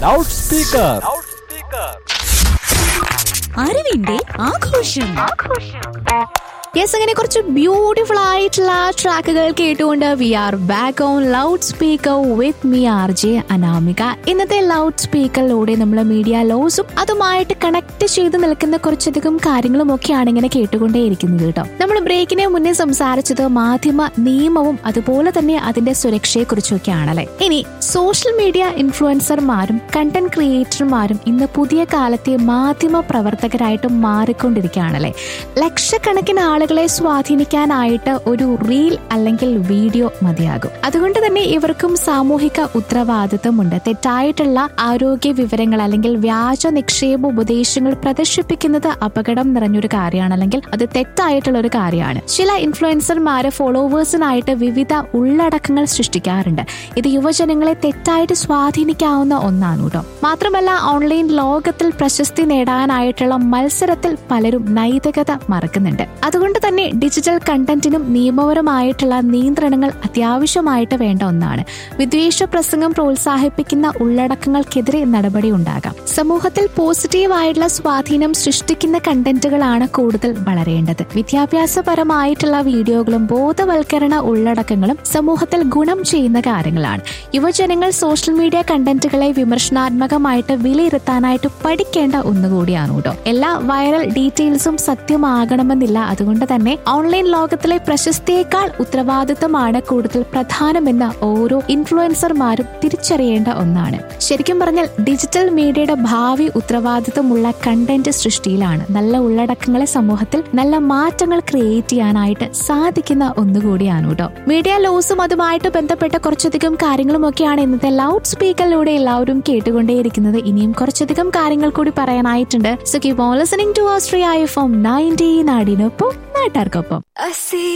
loud speaker അറിവിന്റെ ആഘോഷം yes അങ്ങനെ കുറച്ച് ബ്യൂട്ടിഫുൾ ആയിട്ടുള്ള ട്രാക്കുകൾ കേട്ടുകൊണ്ട് we are back on loud speaker with me R J Anamika ഇന്നത്തെ ലൗഡ് സ്പീക്കറിലൂടെ നമ്മൾ മീഡിയ ലോസും അതുമായിട്ട് കണക്ട് ചെയ്ത് നിൽക്കുന്ന കുറച്ചധികം കാര്യങ്ങളും ഒക്കെയാണ് ഇങ്ങനെ കേട്ടുകൊണ്ടേയിരിക്കുന്നത് കേട്ടോ നമ്മൾ ബ്രേക്കിനെ മുന്നേ സംസാരിച്ചത് മാധ്യമ നിയമവും അതുപോലെ തന്നെ അതിന്റെ സുരക്ഷയെ കുറിച്ചൊക്കെയാണല്ലേ ഇനി സോഷ്യൽ മീഡിയ ഇൻഫ്ലുവൻസർമാരും കണ്ടന്റ് ക്രിയേറ്റർമാരും ഇന്ന് പുതിയ കാലത്തെ മാധ്യമ പ്രവർത്തകരായിട്ട് മാറിക്കൊണ്ടിരിക്കുകയാണല്ലേ ലക്ഷക്കണക്കിന് ആളുകളെ സ്വാധീനിക്കാനായിട്ട് ഒരു റീൽ അല്ലെങ്കിൽ വീഡിയോ മതിയാകും അതുകൊണ്ട് തന്നെ ഇവർക്കും സാമൂഹിക ഉത്തരവാദിത്വമുണ്ട് തെറ്റായിട്ടുള്ള ആരോഗ്യ വിവരങ്ങൾ അല്ലെങ്കിൽ വ്യാജ നിക്ഷേപ ഉപദേശങ്ങൾ പ്രദർശിപ്പിക്കുന്നത് അപകടം നിറഞ്ഞൊരു കാര്യമാണ് അല്ലെങ്കിൽ അത് തെറ്റായിട്ടുള്ള ഒരു കാര്യമാണ് ചില ഇൻഫ്ലുവൻസർമാര് ഫോളോവേഴ്സിനായിട്ട് വിവിധ ഉള്ളടക്കങ്ങൾ സൃഷ്ടിക്കാറുണ്ട് ഇത് യുവജനങ്ങളെ തെറ്റായിട്ട് സ്വാധീനിക്കാവുന്ന ഒന്നാണ് കേട്ടോ മാത്രമല്ല ഓൺലൈൻ ലോകത്തിൽ പ്രശസ്തി നേടാനായിട്ടുള്ള മത്സരത്തിൽ പലരും നൈതികത മറക്കുന്നുണ്ട് അതുകൊണ്ട് തന്നെ ഡിജിറ്റൽ കണ്ടന്റിനും നിയമപരമായിട്ടുള്ള നിയന്ത്രണങ്ങൾ അത്യാവശ്യമായിട്ട് വേണ്ട ഒന്നാണ് വിദ്വേഷ പ്രസംഗം പ്രോത്സാഹിപ്പിക്കുന്ന ഉള്ളടക്കങ്ങൾക്കെതിരെ നടപടി ഉണ്ടാകാം സമൂഹത്തിൽ പോസിറ്റീവായിട്ടുള്ള സ്വാധീനം സൃഷ്ടിക്കുന്ന കണ്ടന്റുകളാണ് കൂടുതൽ വളരേണ്ടത് വിദ്യാഭ്യാസപരമായിട്ടുള്ള വീഡിയോകളും ബോധവൽക്കരണ ഉള്ളടക്കങ്ങളും സമൂഹത്തിൽ ഗുണം ചെയ്യുന്ന കാര്യങ്ങളാണ് യുവജനങ്ങൾ സോഷ്യൽ മീഡിയ കണ്ടന്റുകളെ വിമർശനാത്മകമായിട്ട് വിലയിരുത്താനായിട്ട് പഠിക്കേണ്ട ഒന്നുകൂടിയാണ് കേട്ടോ എല്ലാ വൈറൽ ഡീറ്റെയിൽസും സത്യമാകണമെന്നില്ല അതുകൊണ്ട് തന്നെ ഓൺലൈൻ ലോകത്തിലെ പ്രശസ്തിയേക്കാൾ ഉത്തരവാദിത്തമാണ് കൂടുതൽ പ്രധാനമെന്ന് ഓരോ ഇൻഫ്ലുവൻസർമാരും തിരിച്ചറിയേണ്ട ഒന്നാണ് ശരിക്കും പറഞ്ഞാൽ ഡിജിറ്റൽ മീഡിയയുടെ ഭാവി ഉത്തരവാദിത്തമുള്ള കണ്ടന്റ് സൃഷ്ടിയിലാണ് നല്ല ഉള്ളടക്കങ്ങളെ സമൂഹത്തിൽ നല്ല മാറ്റങ്ങൾ ക്രിയേറ്റ് ചെയ്യാനായിട്ട് സാധിക്കുന്ന ഒന്നുകൂടിയാണ് കേട്ടോ മീഡിയ ലോസും അതുമായിട്ട് ബന്ധപ്പെട്ട കുറച്ചധികം കാര്യങ്ങളും ഒക്കെയാണ് ഇന്നത്തെ ലൗഡ് സ്പീക്കറിലൂടെ എല്ലാവരും കേട്ടുകൊണ്ടേയിരിക്കുന്നത് ഇനിയും കുറച്ചധികം കാര്യങ്ങൾ കൂടി പറയാനായിട്ടുണ്ട് so keep on listening to Austria F M nineteen നാടിനൊപ്പം നാട്ടാർക്കൊപ്പം